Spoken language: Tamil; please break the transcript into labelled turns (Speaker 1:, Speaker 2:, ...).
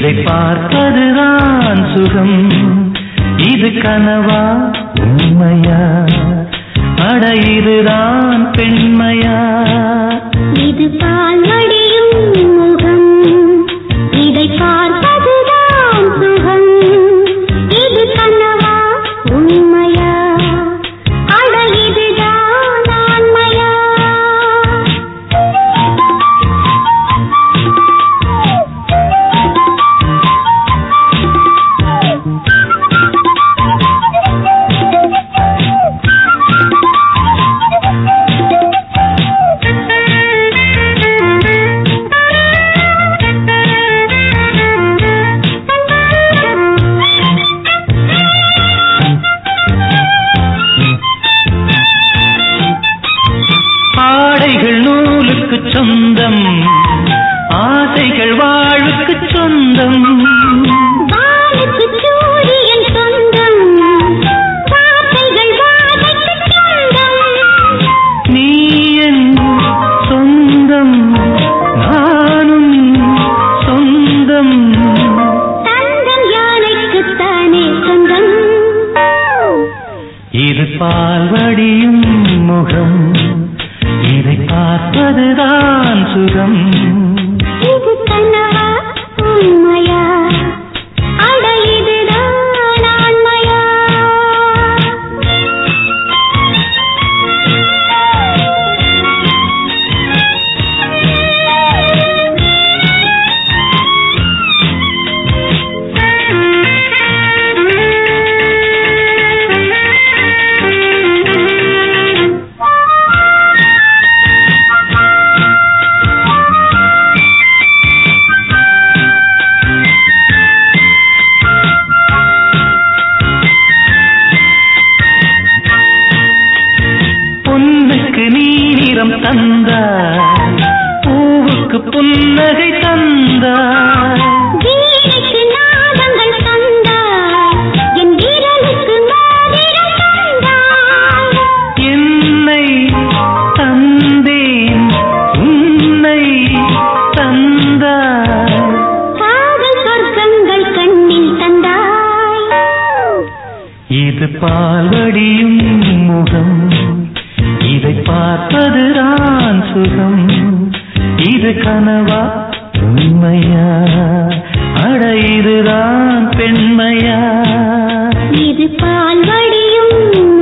Speaker 1: இதை பார்ப்பதுதான் சுகம் இது கனவா உண்மையா அட இதுதான் பெண்மையா
Speaker 2: இது பால் வடியும் முகம் இதை பார்ப்பதுதான் சுகம் இது கனவா உண்மையா அட இதுதான் ஆண்மையா
Speaker 1: ஆடைகள் நூலுக்கு சொந்தம் ஆசைகள் வாழுக்கு சொந்தம்
Speaker 2: வானுக்கு சூரியன் சொந்தம் வார்த்தைகள் வாதைக்கு சொந்தம்
Speaker 1: நீ என் சொந்தம் நானும் சொந்தம்
Speaker 2: தங்கம் யானைக்குத்தானே சொந்தம்
Speaker 1: இது பால்வடியும் முகம் இதை பார்ப்பதுதான் சுகம்
Speaker 2: இது கனவா உண்மையா அட இதுதான் ஆண்மையா
Speaker 1: பொன்னுக்கு நீ நிறம் தந்தாய் பூவுக்கு புன்னகை தந்தாய்
Speaker 2: வீணைக்கு நாதங்கள் தந்தாய் என் விரலுக்கு மோதிரம் தந்தாய்
Speaker 1: என்னை தந்தேன் உன்னை தந்தாய்
Speaker 2: காதல் சொர்க்கங்கள் கண்ணில் தந்தாய்
Speaker 1: இது பால்வடியும் முகம் இதை பார்ப்பதுதான் சுகம் இது கனவா உண்மையா அட இதுதான் பெண்மையா
Speaker 2: இது பால் வடியும்